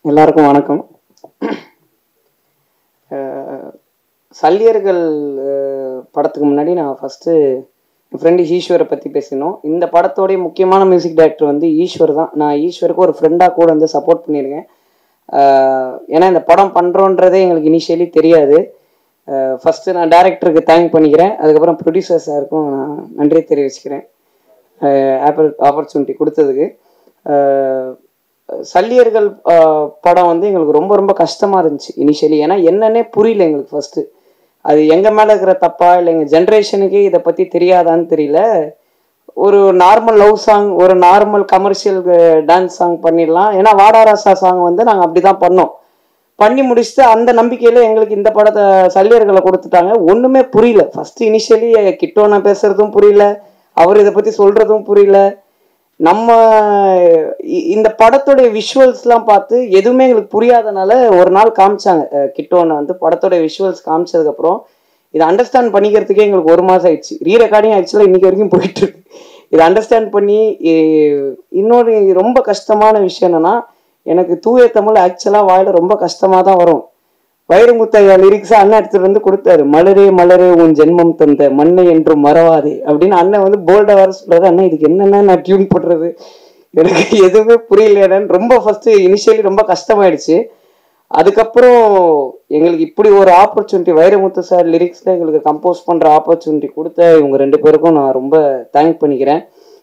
எல்லாருக்கும் வணக்கம் அஹ் சல்லியர்கள் அஹ் படத்துக்கு முன்னாடி நான் ஃபஸ்ட்டு என் ஃப்ரெண்டு ஈஸ்வரை பற்றி பேசினோம் இந்த படத்தோடைய முக்கியமான மியூசிக் டைரக்டர் வந்து ஈஸ்வர் தான் நான் ஈஸ்வருக்கு ஒரு ஃப்ரெண்டாக கூட வந்து சப்போர்ட் பண்ணியிருக்கேன் அஹ் ஏன்னா இந்த படம் பண்ணுறோன்றதே எங்களுக்கு இனிஷியலி தெரியாது ஃபஸ்ட்டு நான் டேரக்டருக்கு தேங்க் பண்ணிக்கிறேன் அதுக்கப்புறம் ப்ரொடியூசர் சாருக்கும் நான் நன்றி தெரிவிச்சுக்கிறேன் ஆப்பர் ஆப்பர்ச்சுனிட்டி கொடுத்ததுக்கு அஹ் சல்லியர்கள் அஹ், படம் வந்து எங்களுக்கு ரொம்ப ரொம்ப கஷ்டமாக இருந்துச்சு இனிஷியலி ஏன்னா என்னன்னே புரியல எங்களுக்கு ஃபஸ்ட்டு அது எங்கள் மேலே இருக்கிற தப்பா இல்லை எங்கள் ஜென்ரேஷனுக்கே இதை பற்றி தெரியாதான்னு தெரியல ஒரு நார்மல் லவ் சாங் ஒரு நார்மல் கமர்ஷியல் டான்ஸ் சாங் பண்ணிடலாம் ஏன்னா வாடாராசா சாங் வந்து நாங்கள் அப்படி தான் பண்ணோம் பண்ணி முடிச்சுட்டு அந்த நம்பிக்கையில எங்களுக்கு இந்த படத்தை சல்லியர்களை கொடுத்துட்டாங்க ஒண்ணுமே புரியல ஃபர்ஸ்ட் இனிஷியலி கிட்டோன பேசுறதும் புரியல அவர் இதை பத்தி சொல்றதும் புரியல நம்ம இ- இந்த படத்துடைய விஷுவல்ஸ்லாம் பார்த்து எதுவுமே எங்களுக்கு புரியாதனால ஒரு நாள் காமிச்சாங்க அஹ் கிட்டோனை வந்து படத்தோட விஷுவல்ஸ் காமிச்சதுக்கப்புறம் இதை அண்டர்ஸ்டாண்ட் பண்ணிக்கிறதுக்கே எங்களுக்கு ஒரு மாதம் ஆயிடுச்சு ரீ ரெக்கார்டிங் ஆக்சுவலாக இன்னைக்கு வரைக்கும் போயிட்டு இருக்கு இதை அண்டர்ஸ்டாண்ட் பண்ணி இ- இன்னொரு ரொம்ப கஷ்டமான விஷயம் என்னன்னா எனக்கு தூய தமிழ் ஆக்சுவலாக வாயில ரொம்ப கஷ்டமாக தான் வரும் வைரமுத்தையா லிரிக்ஸா அண்ணன் எடுத்துட்டு வந்து கொடுத்தாரு மலரே மலரே உன் ஜென்மம் தந்த மண்ணை என்றும் மறவாதே அப்படின்னு அண்ணன் வந்து போல்டா வேற சொல்றாரு அண்ணன் இதுக்கு என்னென்ன நான் டியூன் பண்றது எனக்கு எதுவுமே புரியலன்னு ரொம்ப ஃபர்ஸ்ட் இனிஷியலி ரொம்ப கஷ்டமாயிடுச்சு அதுக்கப்புறம் எங்களுக்கு இப்படி ஒரு ஆப்பர்ச்சுனிட்டி வைரமுத்து சார் லிரிக்ஸ்ல எங்களுக்கு கம்போஸ் பண்ற ஆப்பர்ச்சுனிட்டி கொடுத்த இவங்க ரெண்டு பேருக்கும் நான் ரொம்ப தேங்க் பண்ணிக்கிறேன்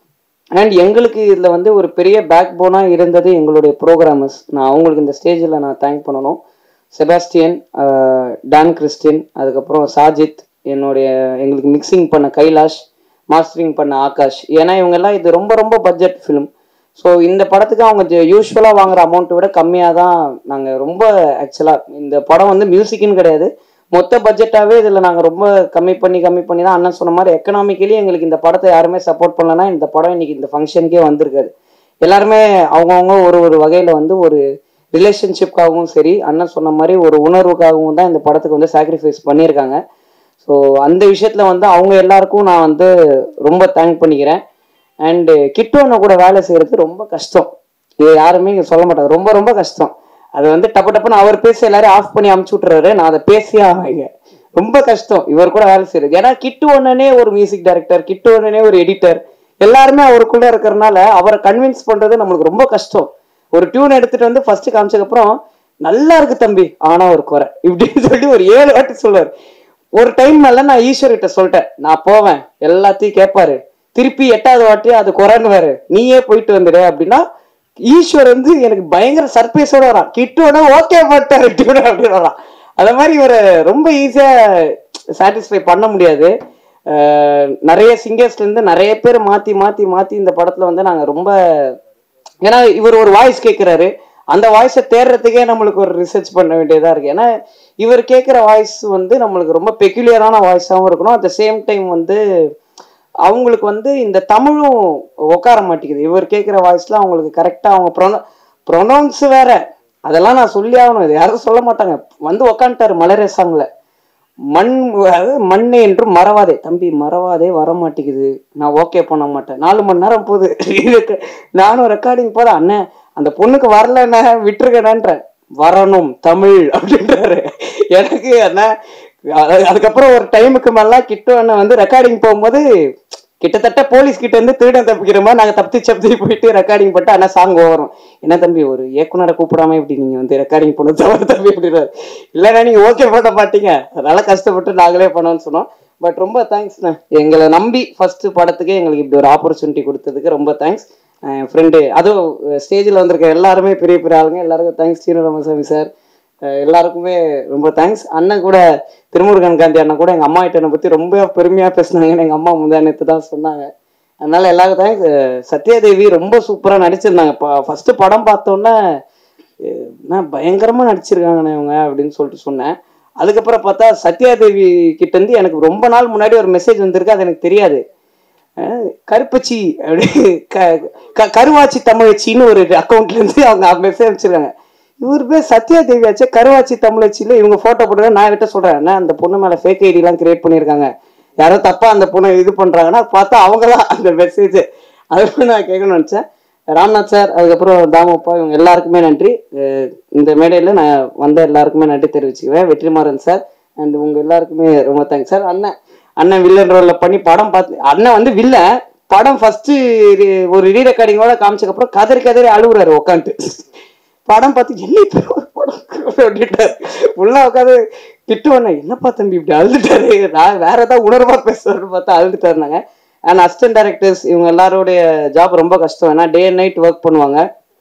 அண்ட் எங்களுக்கு இதில் வந்து ஒரு பெரிய பேக் போனாக இருந்தது எங்களுடைய ப்ரோக்ராமர்ஸ் நான் அவங்களுக்கு இந்த ஸ்டேஜில் நான் தேங்க் பண்ணணும் செபாஸ்டியன் ஆஹ் டான் கிறிஸ்டின் அதுக்கப்புறம் சாஜித் என்னுடைய எங்களுக்கு மிக்சிங் பண்ண கைலாஷ் மாஸ்டரிங் பண்ண ஆகாஷ் ஏன்னா இவங்கெல்லாம் இது ரொம்ப ரொம்ப பட்ஜெட் ஃபிலிம் ஸோ இந்த படத்துக்கு அவங்க யூஸ்வலாக வாங்குற அமௌண்ட்டை விட கம்மியாக தான் நாங்கள் ரொம்ப ஆக்சுவலாக இந்த படம் வந்து மியூசிக்குன்னு கிடையாது மொத்த பட்ஜெட்டாகவே இதில் நாங்கள் ரொம்ப கம்மி பண்ணி கம்மி பண்ணி தான் அண்ணன் சொன்ன மாதிரி எக்கனாமிக்கலி எங்களுக்கு இந்த படத்தை யாருமே சப்போர்ட் பண்ணலன்னா இந்த படம் இன்னைக்கு இந்த ஃபங்க்ஷனுக்கே வந்திருக்காது எல்லாருமே அவங்கவுங்க ஒரு ஒரு வகையில் வந்து ஒரு ரிலேஷன்ஷிப்காகவும் சரி அண்ணன் சொன்ன மாதிரி ஒரு உணர்வுக்காகவும் தான் இந்த படத்துக்கு வந்து சாக்ரிஃபைஸ் பண்ணியிருக்காங்க ஸோ அந்த விஷயத்தில் வந்து அவங்க எல்லாருக்கும் நான் வந்து ரொம்ப தேங்க் பண்ணிக்கிறேன் அண்டு கிட்டோன கூட வேலை செய்கிறது ரொம்ப கஷ்டம் இது யாருமே இங்கே சொல்ல மாட்டாங்க ரொம்ப ரொம்ப கஷ்டம் அது வந்து டப்பு டப்புன்னு அவர் பேசி எல்லாரையும் ஆஃப் பண்ணி அமுச்சு விட்டுறாரு நான் அதை பேசியே ஆவாங்க ரொம்ப கஷ்டம் இவர் கூட வேலை செய்யறது ஏன்னா கிட்டு ஒன்னனே ஒரு மியூசிக் டைரக்டர் கிட்டு ஒன்னனே ஒரு எடிட்டர் எல்லாருமே அவருக்குள்ள இருக்கிறனால அவரை கன்வின்ஸ் பண்றது நம்மளுக்கு ரொம்ப கஷ்டம் ஒரு டியூன் எடுத்துட்டு வந்து ஃபர்ஸ்ட் காமிச்சதுக்கப்புறம் நல்லா இருக்கு தம்பி ஆனா ஒரு குறை இப்படின்னு சொல்லி ஒரு ஏழு வாட்டி சொல்லுவார் ஒரு டைம் மேல நான் ஈஸ்வர் கிட்ட சொல்லிட்டேன் நான் போவேன் எல்லாத்தையும் கேட்பாரு திருப்பி எட்டாவது வாட்டி அது குறைன்னு நீயே போயிட்டு வந்துடு அப்படின்னா ஈஸ்வர் வந்து எனக்கு பயங்கர சர்ப்ரைஸோட வரான் கிட்டோட ஓகே பண்ணிட்டாரு டியூன் அப்படின்னு வரான் அந்த மாதிரி இவரை ரொம்ப ஈஸியா சாட்டிஸ்ஃபை பண்ண முடியாது அஹ் நிறைய சிங்கர்ஸ்ல இருந்து நிறைய பேர் மாத்தி மாத்தி மாத்தி இந்த படத்துல வந்து நாங்க ரொம்ப ஏன்னா இவர் ஒரு வாய்ஸ் கேட்குறாரு அந்த வாய்ஸை தேடுறதுக்கே நம்மளுக்கு ஒரு ரிசர்ச் பண்ண வேண்டியதா இருக்கு ஏன்னா இவர் கேட்குற வாய்ஸ் வந்து நம்மளுக்கு ரொம்ப பெக்யூலியரான வாய்ஸாகவும் இருக்கணும் அட் த சேம் டைம் வந்து அவங்களுக்கு வந்து இந்த தமிழும் உட்கார மாட்டேங்குது இவர் கேட்குற வாய்ஸ்ல அவங்களுக்கு கரெக்டாக அவங்க ப்ரொன ப்ரொனவுன்ஸ் வேற அதெல்லாம் நான் சொல்லி ஆகணும் இது யாரும் சொல்ல மாட்டாங்க வந்து உக்காந்துட்டாரு மலரே சாங்ல மண் அதாவது மண்ணே என்று மறவாதே தம்பி மறவாதே வர மாட்டேங்குது நான் ஓகே பண்ண மாட்டேன் நாலு மணி நேரம் போகுது இதுக்கு நானும் ரெக்கார்டிங் போறேன் அண்ணன் அந்த பொண்ணுக்கு வரலண்ணே விட்டுருக்கேனன்ற வரணும் தமிழ் அப்படின்றாரு எனக்கு அண்ணன் அது- அதுக்கப்புறம் ஒரு டைமுக்கு மேல கிட்ட அண்ணன் வந்து ரெக்கார்டிங் போகும்போது கிட்டத்தட்ட போலீஸ் கிட்ட இருந்து திருடன் தப்பிக்கிற மாதிரி நாங்க தப்பி சப்பி போயிட்டு ரெக்கார்டிங் பண்ணிட்டு அண்ணா சாங் வரும் என்ன தம்பி ஒரு இயக்குனரை கூப்பிடாம இப்படி நீங்க வந்து ரெக்கார்டிங் பண்ண தவிர தம்பி அப்படின்றாரு இல்லைண்ணா நீங்க ஓகே பண்ண மாட்டீங்க அதனால கஷ்டப்பட்டு நாங்களே பண்ணோம்னு சொன்னோம் பட் ரொம்ப தேங்க்ஸ்ண்ணா எங்களை நம்பி ஃபர்ஸ்ட் படத்துக்கே எங்களுக்கு இப்படி ஒரு ஆப்பர்ச்சுனிட்டி கொடுத்ததுக்கு ரொம்ப தேங்க்ஸ் என் ஃப்ரெண்டு அதுவும் ஸ்டேஜில் வந்திருக்க எல்லாருமே பெரிய பெரிய ஆளுங்க எல்லாருக்கும் தேங்க்ஸ் சீனு ராமசாமி சார் அஹ் எல்லாருக்குமே ரொம்ப தேங்க்ஸ் அண்ணன் கூட திருமுருகன் காந்தி அண்ணன் கூட எங்கள் அம்மா கிட்ட என்னை பற்றி ரொம்ப பெருமையாக பேசினாங்கன்னு எங்கள் அம்மா முந்தா நேற்று தான் சொன்னாங்க அதனால எல்லாருக்கும் தேங்க்ஸ் சத்யாதேவி ரொம்ப சூப்பராக நடிச்சிருந்தாங்க இப்போ ஃபஸ்ட்டு படம் பார்த்தோன்னே அஹ் என்ன பயங்கரமாக நடிச்சிருக்காங்கண்ணே இவங்க அப்படின்னு சொல்லிட்டு சொன்னேன் அதுக்கப்புறம் பார்த்தா சத்யாதேவி கிட்ட இருந்து எனக்கு ரொம்ப நாள் முன்னாடி ஒரு மெசேஜ் வந்திருக்கு அது எனக்கு தெரியாது அஹ் கருப்பச்சி அப்படி க- க- கருவாச்சி தமிழச்சின்னு ஒரு அக்கௌண்ட்ல இருந்து அவங்க மெசேஜ் அனுப்பிச்சிருக்காங்க இவர் பேர் சத்யா தேவி ஆச்சு கருவாச்சி தமிழச்சியில இவங்க போட்டோ போட்டு நான் கிட்ட சொல்றேன் அண்ணா அந்த பொண்ணு மேல ஃபேக் ஐடி எல்லாம் கிரியேட் பண்ணியிருக்காங்க யாரோ தப்பா அந்த பொண்ணை இது பண்றாங்கன்னா பார்த்தா அவங்க தான் அந்த மெசேஜ் அது நான் கேட்கணும்னு நினைச்சேன் ராம்நாத் சார் அதுக்கப்புறம் தாமப்பா இவங்க எல்லாருக்குமே நன்றி அஹ் இந்த மேடையில் நான் வந்த எல்லாருக்குமே நன்றி தெரிவிச்சுக்குவேன் வெற்றிமாறன் சார் அண்ட் உங்க எல்லாருக்குமே ரொம்ப தேங்க்ஸ் சார் அண்ணன் அண்ணன் வில்லன் ரோலில் பண்ணி படம் பார்த்து அண்ணன் வந்து வில்லன் படம் ஃபஸ்ட்டு ஒரு ரீ ரெக்கார்டிங்கோட காமிச்சதுக்கப்புறம் கதறி கதறி அழுகுறாரு உட்காந்துட்டு படம் பார்த்து என்ன இப்படி ஒரு படம் அப்படின்ட்டாரு ஃபுல்லாக உட்காந்து திட்டுவானே என்னப்பா தம்பி இப்படி அழுதுட்டாரு நான் வேற ஏதாவது உணர்வா பேசுறேன்னு பார்த்தா அழுதுட்டாருனாங்க அண்ட் அசிஸ்டன்ட் டைரக்டர்ஸ் இவங்க எல்லாரோடைய ஜாப் ரொம்ப கஷ்டம் ஏன்னா டே அண்ட் நைட் ஒர்க் பண்ணுவாங்க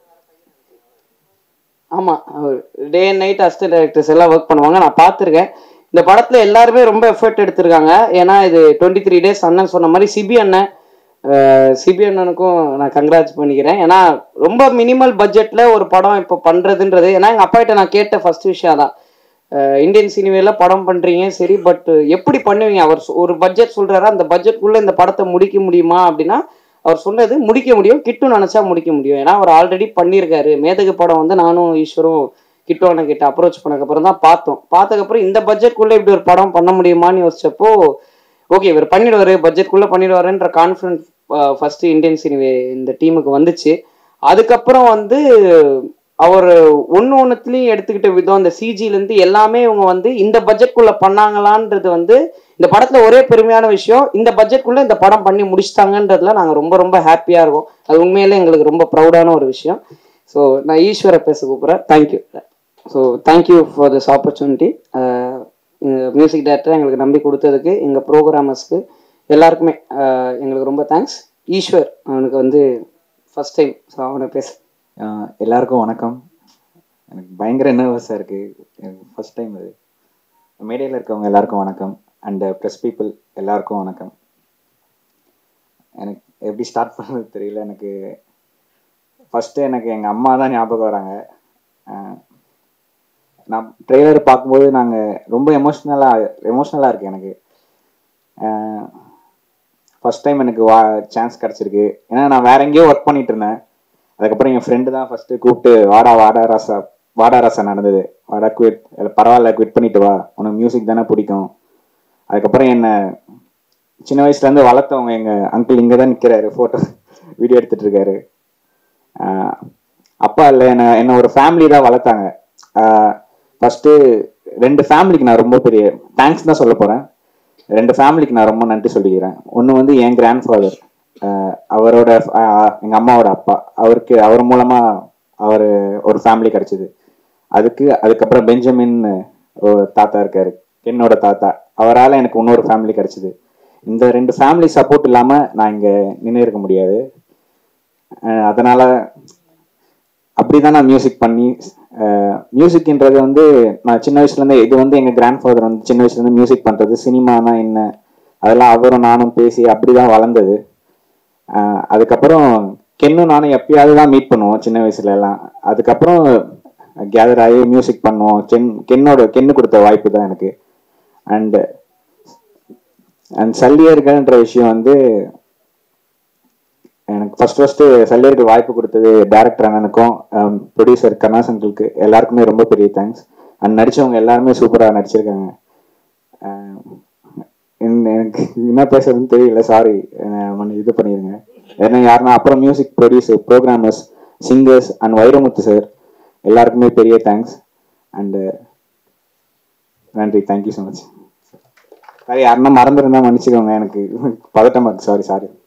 ஆமா day and night assistant directors எல்லாம் ஒர்க் பண்ணுவாங்க நான் பார்த்துருக்கேன் இந்த படத்துல எல்லாருமே ரொம்ப எஃபர்ட் எடுத்திருக்காங்க ஏன்னா இது டுவெண்ட்டி த்ரீ டேஸ் அண்ணன் சொன்ன மாதிரி சிபி அண்ணன் அஹ் சிபி அண்ணனுக்கும் நான் கங்க்ராட்ஸ் பண்ணிக்கிறேன் ஏன்னா ரொம்ப மினிமல் பட்ஜெட்ல ஒரு படம் இப்போ பண்றதுன்றது ஏன்னா எங்க அப்பா கிட்ட நான் கேட்ட ஃபர்ஸ்ட் விஷயம் தான் இந்தியன் சினிமால படம் பண்றீங்க சரி பட் எப்படி பண்ணுவீங்க அவர் சொ- ஒரு பட்ஜெட் சொல்றாரு அந்த பட்ஜெட்குள்ள இந்த படத்தை முடிக்க முடியுமா அப்படின்னா அவர் சொன்னது முடிக்க முடியும் கிட்டும் நினைச்சா முடிக்க முடியும் ஏன்னா அவர் ஆல்ரெடி பண்ணியிருக்காரு மேதகு படம் வந்து நானும் ஈஸ்வரும் கிட்டு அண்ணன் கிட்ட அப்ரோச் பண்ணக்கப்புறம் தான் பார்த்தோம் பார்த்ததுக்கப்புறம் இந்த பட்ஜெட்குள்ள இப்படி ஒரு படம் பண்ண முடியுமான்னு யோசிச்சப்போ ஓகே இவர் பண்ணிடுவாரு பட்ஜெட்குள்ள பண்ணிடுவாருன்ற கான்ஃபிடன்ஸ் ஃபர்ஸ்ட் இந்தியன் சினிவே இந்த டீமுக்கு வந்துச்சு அதுக்கப்புறம் வந்து அவர் ஒன்று ஒன்றுத்துலேயும் எடுத்துக்கிட்ட விதம் இந்த சிஜிலேருந்து எல்லாமே இவங்க வந்து இந்த பட்ஜெட்குள்ள பண்ணாங்களான்றது வந்து இந்த படத்துல ஒரே பெருமையான விஷயம் இந்த பட்ஜெட்குள்ள இந்த படம் பண்ணி முடிச்சிட்டாங்கன்றதுல நாங்கள் ரொம்ப ரொம்ப ஹாப்பியாக இருக்கோம் அது உண்மையிலே எங்களுக்கு ரொம்ப ப்ரௌடான ஒரு விஷயம் ஸோ நான் ஈஸ்வரை பேச கூப்பிட்றேன் thank you so thank you for this opportunity music director எங்களுக்கு நம்பி கொடுத்ததுக்கு எங்கள் ப்ரோக்ராமர்ஸ்க்கு எல்லாருக்குமே அஹ், எங்களுக்கு ரொம்ப தேங்க்ஸ் ஈஸ்வர் அவனுக்கு வந்து ஃபர்ஸ்ட் டைம் ஸோ அவனை பேச ஆஹ் எல்லாருக்கும் வணக்கம் எனக்கு பயங்கர நர்வஸாக இருக்குது எனக்கு ஃபர்ஸ்ட் டைம் இது மேடையில் இருக்கவங்க எல்லாருக்கும் வணக்கம் அண்ட் ப்ரெஸ் பீப்புள் எல்லாருக்கும் வணக்கம் எனக்கு எப்படி ஸ்டார்ட் பண்ணது தெரியல எனக்கு ஃபஸ்ட்டு எனக்கு எங்கள் அம்மா தான் ஞாபகம் வராங்க ஆஹ் நான் ட்ரெய்லர் பார்க்கும்போது நாங்கள் ரொம்ப எமோஷ்னலாக எமோஷ்னலாக இருக்கு எனக்கு ஃபர்ஸ்ட் டைம் எனக்கு வா சான்ஸ் கிடச்சிருக்கு ஏன்னா நான் வேற எங்கேயோ ஒர்க் பண்ணிட்டு இருந்தேன் அதுக்கப்புறம் என் ஃப்ரெண்டு தான் ஃபர்ஸ்ட் கூப்பிட்டு வாடா வாடா ராசா வாடா ராசா நடந்தது வாடா குவிட் பரவாயில்ல குவிட் பண்ணிட்டு வா உனக்கு மியூசிக் தானே பிடிக்கும் அதுக்கப்புறம் என்ன சின்ன வயசுலேருந்து வளர்த்தவங்க எங்கள் அங்கிள் இங்கே தான் நிற்கிறாரு ஃபோட்டோ வீடியோ எடுத்துட்டு இருக்காரு ஆஹ் அப்பா இல்லை என்ன என்ன ஒரு ஃபேமிலி தான் வளர்த்தாங்க ஃபஸ்ட்டு ரெண்டு ஃபேமிலிக்கு நான் ரொம்ப பெரிய தேங்க்ஸ் தான் சொல்ல போகிறேன் ரெண்டு ஃபேமிலிக்கு நான் ரொம்ப நன்றி சொல்லிக்கிறேன் ஒன்று வந்து என் கிராண்ட் ஃபாதர் அவரோட ஆஹ் எங்க அம்மாவோட அப்பா அவருக்கு அவர் மூலமா அவர் ஒரு ஃபேமிலி கிடைச்சது அதுக்கு அதுக்கப்புறம் பெஞ்சமின் ஒரு தாத்தா இருக்காரு என்னோட தாத்தா அவரால் எனக்கு இன்னொரு ஃபேமிலி கிடைச்சது இந்த ரெண்டு ஃபேமிலி சப்போர்ட் இல்லாம நான் இங்க நின்று இருக்க முடியாது அஹ் அதனால அப்படிதான் நான் மியூசிக் பண்ணி மியூசிக்ன்றது வந்து நான் சின்ன வயசுல இருந்து இது வந்து எங்க கிராண்ட் ஃபாதர் வந்து சின்ன வயசுல இருந்து மியூசிக் பண்றது சினிமானா என்ன அதெல்லாம் அவரும் நானும் பேசி அப்படிதான் வளர்ந்தது ஆஹ் அதுக்கப்புறம் கென்னும் நானும் எப்பயாவது தான் மீட் பண்ணுவோம் சின்ன வயசுல எல்லாம் அதுக்கப்புறம் கேதர் ஆகி மியூசிக் பண்ணுவோம் கென் கென்னோட கென்னு கொடுத்த வாய்ப்பு தான் எனக்கு அண்ட் அண்ட் சல்லியர்கள்ன்ற விஷயம் வந்து எனக்கு ஃபர்ஸ்ட் ஃபர்ஸ்ட் சல்லியருக்கு வாய்ப்பு கொடுத்தது டேரக்டர் அண்ணனுக்கும் ப்ரொடியூசர் கருணாசங்களுக்கு எல்லாருக்குமே ரொம்ப பெரிய தேங்க்ஸ் அண்ட் நடிச்சவங்க எல்லாருமே சூப்பராக நடிச்சிருக்காங்க ஆஹ் என்ன- எனக்கு என்ன பேசுறதுன்னு தெரியல சாரி இது பண்ணிருங்க ஏன்னா யாருன்னா அப்புறம் music producer programmers singers and Vairamuthu sir எல்லாருக்குமே பெரிய தேங்க்ஸ் அண்டு நன்றி தேங்க்யூ ஸோ மச் சாரி யாருன்னா மறந்துருந்தா மன்னிச்சுக்கோங்க எனக்கு பதட்டமா இருக்கு சாரி சாரி